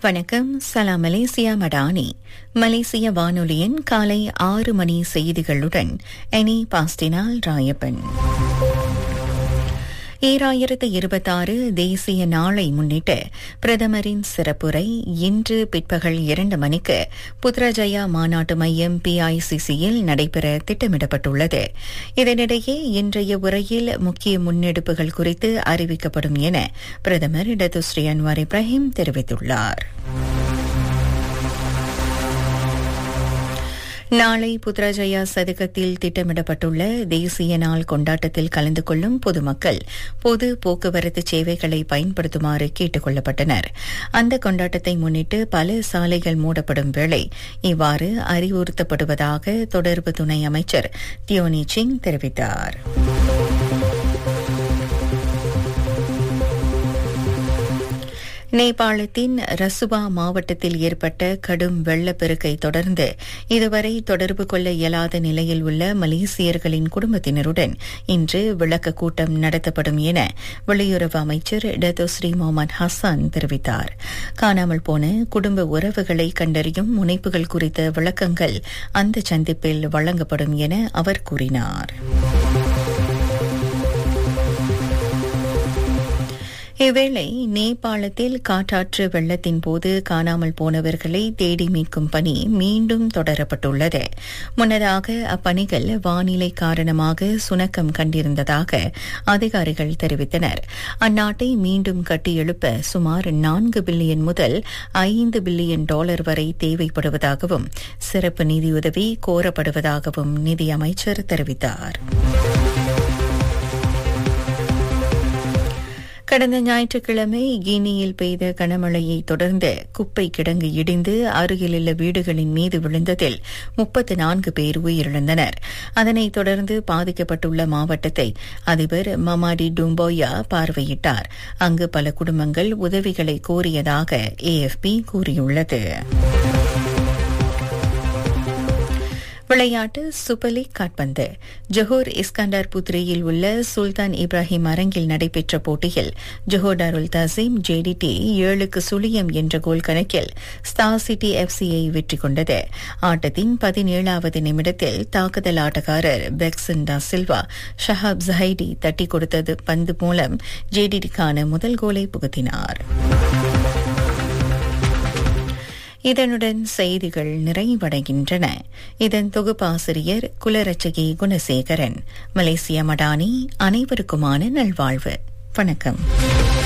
வணக்கம் சலாம் மலேசியா மடானி மலேசிய வானொலியின் காலை ஆறு மணி செய்திகளுடன் எனி பாஸ்டினால் ராயப்பன் ஈராயிரத்து இருபத்தாறு தேசிய நாளை முன்னிட்டு பிரதமரின் சிறப்புரை இன்று பிற்பகல் இரண்டு மணிக்கு புத்ரஜயா மாநாட்டு மையம் பிஐசிசியில் நடைபெற திட்டமிடப்பட்டுள்ளது இதனிடையே இன்றைய உரையில் முக்கிய முன்னெடுப்புகள் குறித்து அறிவிக்கப்படும் என பிரதமர் டத்துஸ்ரீ அன்வார் இப்ராஹிம் தெரிவித்துள்ளார் நாளை புத்ராஜயா சதுக்கத்தில் திட்டமிடப்பட்டுள்ள தேசிய நாள் கொண்டாட்டத்தில் கலந்து கொள்ளும் பொதுமக்கள் பொது போக்குவரத்து சேவைகளை பயன்படுத்துமாறு கேட்டுக் கொள்ளப்பட்டனர் அந்த கொண்டாட்டத்தை முன்னிட்டு பல சாலைகள் மூடப்படும் வேளை இவ்வாறு அறிவுறுத்தப்படுவதாக தொடர்பு துணை அமைச்சர் தியோனி சிங் தெரிவித்தார் நேபாளத்தின் ரசுபா மாவட்டத்தில் ஏற்பட்ட கடும் வெள்ளப்பெருக்கை தொடர்ந்து இதுவரை தொடர்பு கொள்ள இயலாத நிலையில் உள்ள மலேசியர்களின் குடும்பத்தினருடன் இன்று விளக்க கூட்டம் நடத்தப்படும் என வெளியுறவு அமைச்சர் டத்தோஸ்ரீ முகமது ஹசான் தெரிவித்தார் காணாமல் போன குடும்ப உறவுகளை கண்டறியும் முனைப்புகள் குறித்த விளக்கங்கள் அந்த சந்திப்பில் வழங்கப்படும் என அவர் கூறினார் இவ்வேளை நேபாளத்தில் காட்டாற்று வெள்ளத்தின் போது காணாமல் போனவர்களை தேடி மீட்கும் பணி மீண்டும் தொடரப்பட்டுள்ளது முன்னதாக அப்பணிகள் வானிலை காரணமாக சுணக்கம் கண்டிருந்ததாக அதிகாரிகள் தெரிவித்தனர் அந்நாட்டை மீண்டும் கட்டியெழுப்ப சுமார் நான்கு பில்லியன் முதல் ஐந்து பில்லியன் டாலர் வரை தேவைப்படுவதாகவும் சிறப்பு நிதியுதவி கோரப்படுவதாகவும் நிதியமைச்சர் தெரிவித்தார் கடந்த ஞாயிற்றுக்கிழமை கினியில் பெய்த கனமழையை தொடர்ந்து குப்பை கிடங்கு இடிந்து அருகிலுள்ள வீடுகளின் மீது விழுந்ததில் முப்பத்து நான்கு பேர் உயிரிழந்தனர் அதனைத் தொடர்ந்து பாதிக்கப்பட்டுள்ள மாவட்டத்தை அதிபர் மமாடி டும்போயா பார்வையிட்டார் அங்கு பல குடும்பங்கள் உதவிகளை கோரியதாக ஏஎஃப்பி கூறியுள்ளது விளையாட்டு சூப்பர் லீக் காட்பந்து ஜொஹோர் இஸ்கண்டர் புத்ரியில் உள்ள சுல்தான் இப்ராஹிம் அரங்கில் நடைபெற்ற போட்டியில் ஜொஹோர் டாருல் தசீம் ஜேடிடி ஏழுக்கு சுழியம் என்ற கோல் கணக்கில் ஸ்டார் சிட்டி எஃப்சியை வெற்றி கொண்டது ஆட்டத்தின் பதினேழாவது நிமிடத்தில் தாக்குதல் ஆட்டக்காரர் பெக்சன் டா சில்வா ஷஹாப் ஜஹைடி தட்டி கொடுத்தது பந்து மூலம் ஜேடிடிக்கான முதல் கோலை புகுத்தினார் இதனுடன் செய்திகள் நிறைவடைகின்றன இதன் தொகுப்பாசிரியர் குலரட்சகி குணசேகரன் மலேசிய மடானி அனைவருக்குமான நல்வாழ்வு வணக்கம்